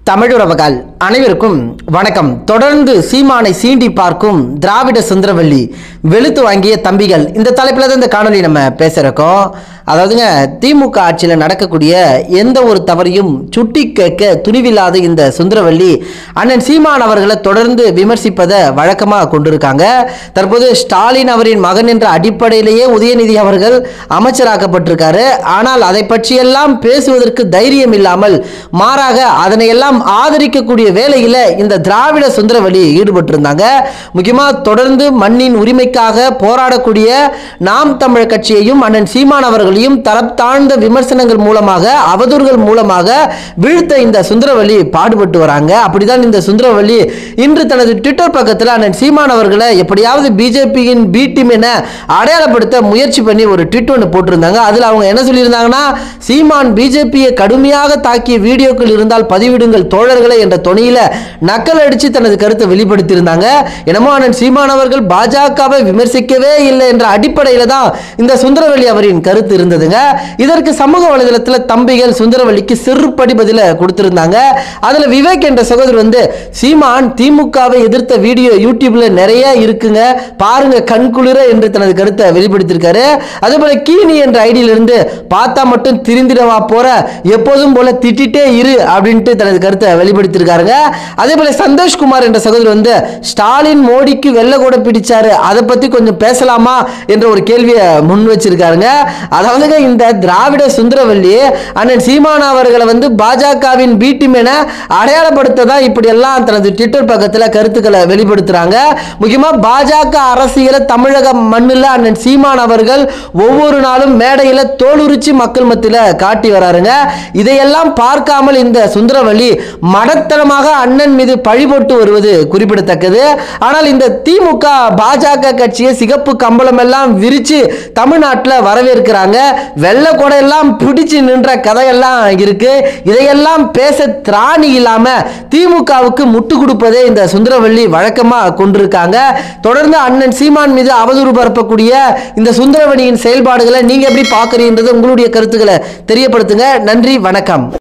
தமிழுறவுகள் அனைவருக்கும் வணக்கம் தொடர்ந்து சீமானை சீண்டி பார்க்கும் திராவிட சுந்தரவல்லி வெளுத்து வாங்கிய தம்பிகள் இந்த தலைப்பில் தான் இந்த காணொலி நம்ம பேசுகிறோம் அதாவதுங்க திமுக ஆட்சியில் நடக்கக்கூடிய எந்த ஒரு தவறையும் சுட்டி கேட்க துணிவில்லாத இந்த சுந்தரவல்லி அண்ணன் சீமான் அவர்களை தொடர்ந்து விமர்சிப்பதை வழக்கமாக கொண்டிருக்காங்க தற்போது ஸ்டாலின் அவரின் மகன் என்ற அடிப்படையிலேயே உதயநிதி அவர்கள் அமைச்சராக்கப்பட்டிருக்காரு ஆனால் அதை பற்றியெல்லாம் பேசுவதற்கு தைரியம் இல்லாமல் மாறாக அதனை எல்லாம் ஆதரிக்கக்கூடிய வேலையில் இந்த திராவிட சுந்தரவழி ஈடுபட்டிருந்தாங்க முக்கியமாக தொடர்ந்து மண்ணின் உரிமைக்காக போராடக்கூடிய நாம் தமிழர் கட்சியையும் அண்ணன் சீமான் அவர்களையும் தரம் தாழ்ந்த விமர்சனங்கள் மூலமாக அவதூறுகள் மூலமாக வீழ்த்த இந்த சுந்தரவழி பாடுபட்டு வராங்க அப்படிதான் இந்த சுந்தரவழி இன்று தனது ட்விட்டர் பக்கத்தில் அண்ணன் சீமான் அவர்களை எப்படியாவது பிஜேபியின் பி டீம் என அடையாளப்படுத்த முயற்சி பண்ணி ஒரு ட்விட் ஒன்று போட்டிருந்தாங்க அதில் அவங்க என்ன சொல்லியிருந்தாங்கன்னா சீமான் பிஜேபியை கடுமையாக தாக்கிய வீடியோக்கள் இருந்தால் பதிவிடுங்கள் தோழர்களே என்ற தொனியில நக்கல் அடித்து தனது கருத்தை வெளிப்படுத்தியிருந்தாங்க என்னமோ அண்ணன் சீமான் அவர்கள் பாஜகவை விமர்சிக்கவே இல்லை என்ற அடிப்படையில் தான் இந்த சுந்தரவல்லி அவரின் கருத்து இருந்ததுங்க இதற்கு சமூக வலைதளத்தில் தம்பிகள் சுந்தரவல்லிக்கு செருப்படி பதில கொடுத்திருந்தாங்க அதுல விவேக் என்ற சகோதரர் வந்து சீமான் திமுகவை எதிர்த்த வீடியோ யூடியூப்ல நிறைய இருக்குங்க பாருங்க கண்குளிர என்று தனது கருத்தை வெளிப்படுத்தியிருக்காரு அதே போல கீனி என்ற ஐடியில இருந்து பார்த்தா மட்டும் திருந்திடவா போற எப்போதும் போல திட்டிட்டே இரு அப்படின்ட்டு தனது கருத்தை வெளிப்படுத்தியிருக்காருங்க அதே போல சந்தோஷ்குமார் என்ற சகோதரர் வந்து ஸ்டாலின் மோடிக்கு வெள்ளை கூட பிடிச்சாரு அதை பத்தி கொஞ்சம் பேசலாமா என்ற ஒரு கேள்வியை முன் வச்சிருக்காருங்க அதாவதுங்க இந்த திராவிட சுந்தரவல்லி அண்ணன் சீமானா அவர்களை வந்து பாஜகவின் பி டீம் என அடையாளப்படுத்த தான் இப்படி எல்லாம் தனது ட்விட்டர் பக்கத்தில் கருத்துக்களை வெளிப்படுத்துறாங்க முக்கியமா பாஜக அரசியலை தமிழக மண்ணில் அண்ணன் சீமான் அவர்கள் ஒவ்வொரு நாளும் மேடையில் தோலுரிச்சு மக்கள் மத்தியில் காட்டி வராருங்க இதையெல்லாம் பார்க்காமல் இந்த சுந்தரவல்லி மடத்தனமாக அண்ணன் மீது பழி போட்டு வருவது குறிப்பிடத்தக்கது ஆனால் இந்த திமுக பாஜக கட்சியை சிகப்பு கம்பளம் எல்லாம் விரிச்சு தமிழ்நாட்டில் வரவேற்கிறாங்க வெள்ளை கொடையெல்லாம் பிடிச்சு நின்ற கதையெல்லாம் இருக்கு இதையெல்லாம் பேச திராணி இல்லாம திமுகவுக்கு முட்டு கொடுப்பதே இந்த சுந்தரவல்லி வழக்கமா கொண்டிருக்காங்க தொடர்ந்து அண்ணன் சீமான் மீது அவதூறு பரப்பக்கூடிய இந்த சுந்தரவல்லியின் செயல்பாடுகளை நீங்க எப்படி பார்க்குறீன்றது உங்களுடைய கருத்துக்களை தெரியப்படுத்துங்க நன்றி வணக்கம்